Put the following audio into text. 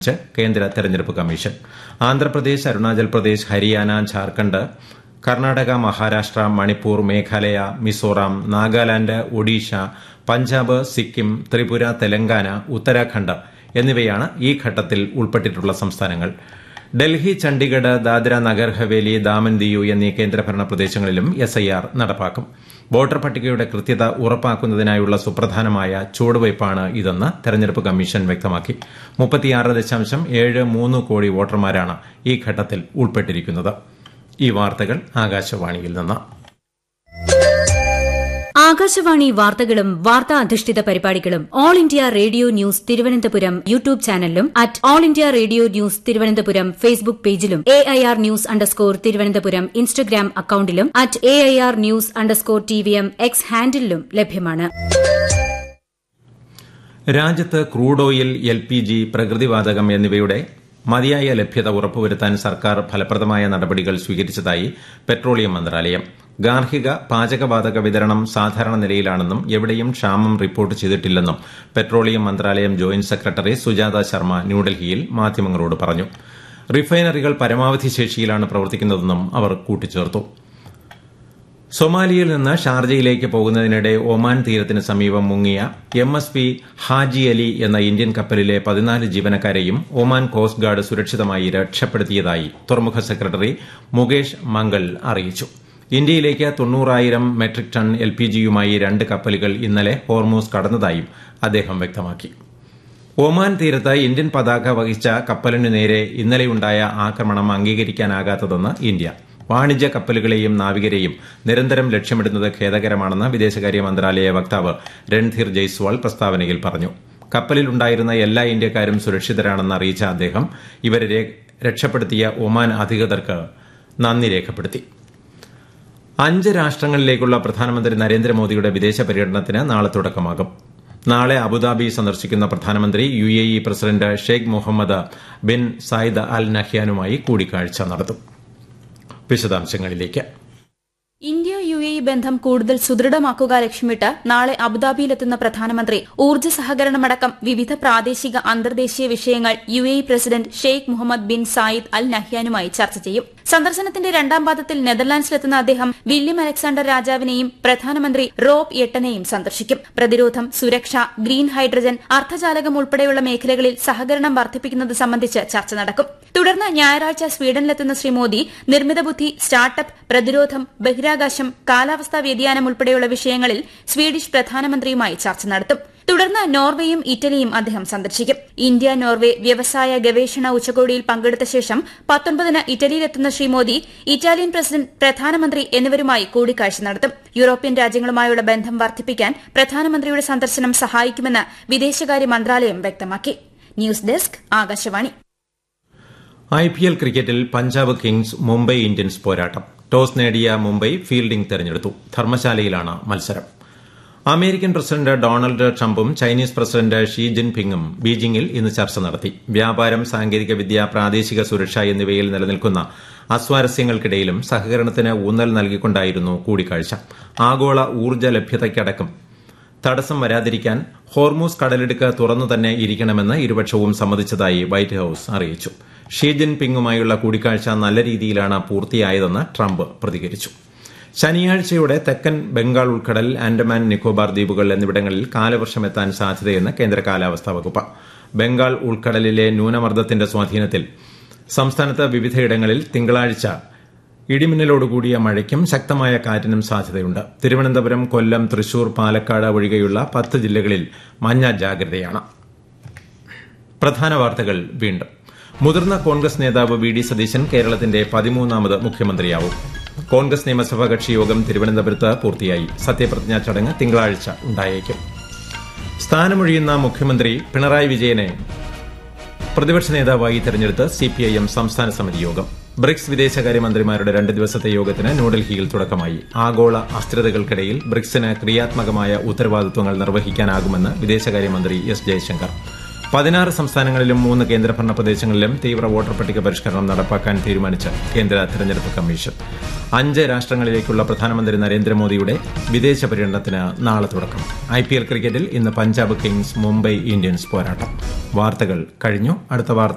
ച്ച് കേന്ദ്ര തെരഞ്ഞെടുപ്പ് കമ്മീഷൻ ആന്ധ്രാപ്രദേശ് അരുണാചൽ പ്രദേശ് ഹരിയാന ഝാർഖണ്ഡ് കർണാടക മഹാരാഷ്ട്ര മണിപ്പൂർ മേഘാലയ മിസോറാം നാഗാലാന്റ് ഒഡീഷ പഞ്ചാബ് സിക്കിം ത്രിപുര തെലങ്കാന ഉത്തരാഖണ്ഡ് എന്നിവയാണ് ഈ ഘട്ടത്തിൽ ഉൾപ്പെട്ടിട്ടുള്ള സംസ്ഥാനങ്ങൾ ഡൽഹി ചണ്ഡിഗഡ് ദാദ്ര നഗർ ഹവേലി ദാമൻ ദിയു എന്നീ കേന്ദ്രഭരണ പ്രദേശങ്ങളിലും എസ്ഐആർ നടപ്പാക്കും വോട്ടർ പട്ടികയുടെ കൃത്യത ഉറപ്പാക്കുന്നതിനായുള്ള സുപ്രധാനമായ ചുവടുവയ്പ്പാണ് ഇതെന്ന് തെരഞ്ഞെടുപ്പ് കമ്മീഷൻ വ്യക്തമാക്കി മുപ്പത്തിയാറ് ദശാംശം ഏഴ് മൂന്ന് കോടി വോട്ടർമാരാണ് ഈ ഘട്ടത്തിൽ ഉൾപ്പെട്ടിരിക്കുന്നത് ഈ വാർത്തകൾ ആകാശവാണിയിൽ നിന്ന് ആകാശവാണി വാർത്തകളും വാർത്താ അധിഷ്ഠിത പരിപാടികളും all India radio news Thiruvananthapuram YouTube ചാനലിലും at all India radio news Thiruvananthapuram Facebook പേജിലും A I R news underscore Thiruvananthapuram Instagram അക്കൌണ്ടിലും at A I R news underscore T V M X ഹാൻഡിലും ലഭ്യമാണ് രാജ്യത്ത് crude oil L P G പ്രകൃതിവാതകം എന്നിവയുടെ മതിയായ ലഭ്യത ഉറപ്പുവരുത്താൻ സർക്കാർ ഫലപ്രദമായ നടപടികൾ സ്വീകരിച്ചതായി പെട്രോളിയം മന്ത്രാലയം ഗാർഹിക പാചകവാതക വിതരണം സാധാരണ നിലയിലാണെന്നും എവിടെയും ക്ഷാമം റിപ്പോർട്ട് ചെയ്തിട്ടില്ലെന്നും പെട്രോളിയം മന്ത്രാലയം ജോയിന്റ് സെക്രട്ടറി സുജാത ശർമ്മ ന്യൂഡൽഹിയിൽ മാധ്യമങ്ങളോട് പറഞ്ഞു റിഫൈനറികൾ പരമാവധി ശേഷിയിലാണ് പ്രവർത്തിക്കുന്നതെന്നും അവർ കൂട്ടിച്ചേർത്തു സൊമാലിയയിൽ നിന്ന് ഷാർജയിലേക്ക് പോകുന്നതിനിടെ ഒമാൻ തീരത്തിന് സമീപം മുങ്ങിയ M S P Haji Ali എന്ന ഇന്ത്യൻ കപ്പലിലെ പതിനാല് ജീവനക്കാരെയും ഒമാൻ കോസ്റ്റ് ഗാർഡ് സുരക്ഷിതമായി രക്ഷപ്പെടുത്തിയതായി തുറമുഖ സെക്രട്ടറി മുകേഷ് മംഗൾ അറിയിച്ചു ഇന്ത്യയിലേക്ക് തൊണ്ണൂറായിരം മെട്രിക് ടൺ എൽ പി ജിയുമായി രണ്ട് കപ്പലുകൾ ഇന്നലെ ഹോർമൂസ് കടന്നതായും അദ്ദേഹം വ്യക്തമാക്കി ഒമാൻ തീരത്ത് ഇന്ത്യൻ പതാക വഹിച്ച കപ്പലിനു നേരെ ഇന്നലെയുണ്ടായ ആക്രമണം അംഗീകരിക്കാനാകാത്തതെന്ന് ഇന്ത്യ വാണിജ്യ കപ്പലുകളെയും നാവികരെയും നിരന്തരം ലക്ഷ്യമിടുന്നത് ഖേദകരമാണെന്ന് വിദേശകാര്യ മന്ത്രാലയ വക്താവ് രൺധീർ ജയ്സ്വാൾ പ്രസ്താവനയിൽ പറഞ്ഞു കപ്പലിലുണ്ടായിരുന്ന എല്ലാ ഇന്ത്യക്കാരും സുരക്ഷിതരാണെന്ന് അറിയിച്ച അദ്ദേഹം ഇവരെ രക്ഷപ്പെടുത്തിയ ഒമാൻ അധികൃതർക്ക് നന്ദി രേഖപ്പെടുത്തി അഞ്ച് രാഷ്ട്രങ്ങളിലേക്കുള്ള പ്രധാനമന്ത്രി നരേന്ദ്രമോദിയുടെ വിദേശ പര്യടനത്തിന് നാളെ തുടക്കമാകും നാളെ അബുദാബി സന്ദർശിക്കുന്ന പ്രധാനമന്ത്രി U A E president Sheikh Mohamed bin Zayed Al നഹ്യാനുമായി കൂടിക്കാഴ്ച നടത്തും വിശദാംശങ്ങളിലേക്ക് ഇന്ത്യ യു എ ഇ ബന്ധം കൂടുതൽ സുദൃഢമാക്കുക ലക്ഷ്യമിട്ട് നാളെ അബുദാബിയിലെത്തുന്ന പ്രധാനമന്ത്രി ഊർജ്ജ സഹകരണമടക്കം വിവിധ പ്രാദേശിക അന്തർദേശീയ വിഷയങ്ങൾ U A E president Sheikh Mohamed bin Zayed Al നഹ്യാനുമായി ചർച്ച ചെയ്യും സന്ദർശനത്തിന്റെ രണ്ടാം പാദത്തിൽ നെതർലാൻഡ്സിലെത്തുന്ന അദ്ദേഹം വില്യം അലക്സാണ്ടർ രാജാവിനെയും പ്രധാനമന്ത്രി റോബ് എട്ടനെയും സന്ദർശിക്കും പ്രതിരോധം സുരക്ഷ ഗ്രീൻ ഹൈഡ്രജൻ അർദ്ധചാലകം ഉൾപ്പെടെയുള്ള മേഖലകളിൽ സഹകരണം വർദ്ധിപ്പിക്കുന്നത് സംബന്ധിച്ച് ചർച്ച നടക്കും തുടർന്ന് ഞായറാഴ്ച സ്വീഡനിലെത്തുന്ന ശ്രീ മോദി നിർമ്മിത ബുദ്ധി സ്റ്റാർട്ടപ്പ് പ്രതിരോധം ബഹിരാകാശം കാലാവസ്ഥാ വ്യതിയാനം ഉൾപ്പെടെയുള്ള വിഷയങ്ങളിൽ സ്വീഡിഷ് പ്രധാനമന്ത്രിയുമായി ചർച്ച നടത്തും തുടർന്ന് നോർവേയും ഇറ്റലിയും അദ്ദേഹം സന്ദർശിക്കും ഇന്ത്യ നോർവെ വ്യവസായ ഗവേഷണ ഉച്ചകോടിയിൽ പങ്കെടുത്ത ശേഷം പത്തൊൻപതിന് ഇറ്റലിയിലെത്തുന്ന ശ്രീ മോദി ഇറ്റാലിയൻ പ്രസിഡന്റ് പ്രധാനമന്ത്രി എന്നിവരുമായി കൂടിക്കാഴ്ച നടത്തും യൂറോപ്യൻ രാജ്യങ്ങളുമായുള്ള ബന്ധം വർദ്ധിപ്പിക്കാൻ പ്രധാനമന്ത്രിയുടെ സന്ദർശനം സഹായിക്കുമെന്ന് വിദേശകാര്യ മന്ത്രാലയം വ്യക്തമാക്കി news desk Akashvani I P L ക്രിക്കറ്റിൽ പഞ്ചാബ് കിങ്സ് മുംബൈ ഇന്ത്യൻസ് പോരാട്ടം ടോസ് നേടിയ മുംബൈ ഫീൽഡിംഗ് തെരഞ്ഞെടുത്തു ധർമ്മശാലയിലാണ് മത്സരം അമേരിക്കൻ പ്രസിഡന്റ് ഡൊണാൾഡ് ട്രംപും ചൈനീസ് പ്രസിഡന്റ് ഷീ ജിൻപിങ്ങും ബീജിംഗിൽ ഇന്ന് ചർച്ച നടത്തി വ്യാപാരം സാങ്കേതികവിദ്യ പ്രാദേശിക സുരക്ഷ എന്നിവയിൽ നിലനിൽക്കുന്ന അസ്വാരസ്യങ്ങൾക്കിടയിലും സഹകരണത്തിന് ഊന്നൽ നൽകിക്കൊണ്ടായിരുന്നു കൂടിക്കാഴ്ച ആഗോള ഊർജ്ജ ലഭ്യതയ്ക്കടക്കം തടസ്സം വരാതിരിക്കാൻ ഹോർമൂസ് കടലിടുക്ക് തുറന്നു തന്നെ ഇരിക്കണമെന്ന് ഇരുപക്ഷവും സമ്മതിച്ചതായി വൈറ്റ് ഹൌസ് അറിയിച്ചു ഷീ ജിൻ പിങ്ങുമായുള്ള കൂടിക്കാഴ്ച നല്ല രീതിയിലാണ് പൂർത്തിയായതെന്ന് ട്രംപ് പ്രതികരിച്ചു ശനിയാഴ്ചയോടെ തെക്കൻ ബംഗാൾ ഉൾക്കടൽ ആൻഡമാൻ നിക്കോബാർ ദ്വീപുകൾ എന്നിവിടങ്ങളിൽ കാലവർഷം എത്താൻ സാധ്യതയെന്ന് കേന്ദ്ര കാലാവസ്ഥാ വകുപ്പ് ബംഗാൾ ഉൾക്കടലിലെ ന്യൂനമർദ്ദത്തിന്റെ സ്വാധീനത്തിൽ സംസ്ഥാനത്ത് വിവിധയിടങ്ങളിൽ തിങ്കളാഴ്ച ഇടിമിന്നലോടുകൂടിയ മഴയ്ക്കും ശക്തമായ കാറ്റിനും സാധ്യതയുണ്ട് തിരുവനന്തപുരം കൊല്ലം തൃശൂർ പാലക്കാട് ഒഴികെയുള്ള പത്ത് ജില്ലകളിൽ മഞ്ഞ ജാഗ്രതയാണ് പ്രധാന വാർത്തകൾ വീണ്ടും മുതിർന്ന കോൺഗ്രസ് നേതാവ് വി ഡി സതീശൻ കേരളത്തിന്റെ പതിമൂന്നാമത് മുഖ്യമന്ത്രിയാവും കോൺഗ്രസ് നിയമസഭാ കക്ഷി യോഗം തിരുവനന്തപുരത്ത് പൂർത്തിയായി സത്യപ്രതിജ്ഞാ ചടങ്ങ് തിങ്കളാഴ്ച ഉണ്ടായേക്കും സ്ഥാനമൊഴിയുന്ന മുഖ്യമന്ത്രി പിണറായി വിജയനെ പ്രതിപക്ഷ നേതാവായി തെരഞ്ഞെടുത്ത് സിപിഐഎം സംസ്ഥാന സമിതി യോഗം ബ്രിക്സ് വിദേശകാര്യമന്ത്രിമാരുടെ രണ്ട് ദിവസത്തെ യോഗത്തിന് ന്യൂഡൽഹിയിൽ തുടക്കമായി ആഗോള അസ്ഥിരതകൾക്കിടയിൽ ബ്രിക്സിന് ക്രിയാത്മകമായ ഉത്തരവാദിത്വങ്ങൾ നിർവഹിക്കാനാകുമെന്ന് വിദേശകാര്യമന്ത്രി എസ് ജയശങ്കർ പതിനാറ് സംസ്ഥാനങ്ങളിലും മൂന്ന് കേന്ദ്രഭരണ പ്രദേശങ്ങളിലും തീവ്ര വോട്ടർ പട്ടിക പരിഷ്കരണം നടപ്പാക്കാൻ തീരുമാനിച്ച് കേന്ദ്ര തെരഞ്ഞെടുപ്പ് കമ്മീഷൻ അഞ്ച് രാഷ്ട്രങ്ങളിലേക്കുള്ള പ്രധാനമന്ത്രി നരേന്ദ്രമോദിയുടെ വിദേശ പര്യടനത്തിന് നാളെ തുടക്കം ഐ പി എൽ ക്രിക്കറ്റിൽ ഇന്ന് പഞ്ചാബ് കിങ്സ് മുംബൈ ഇന്ത്യൻസ് പോരാട്ടം വാർത്തകൾ കഴിഞ്ഞു അടുത്ത വാർത്ത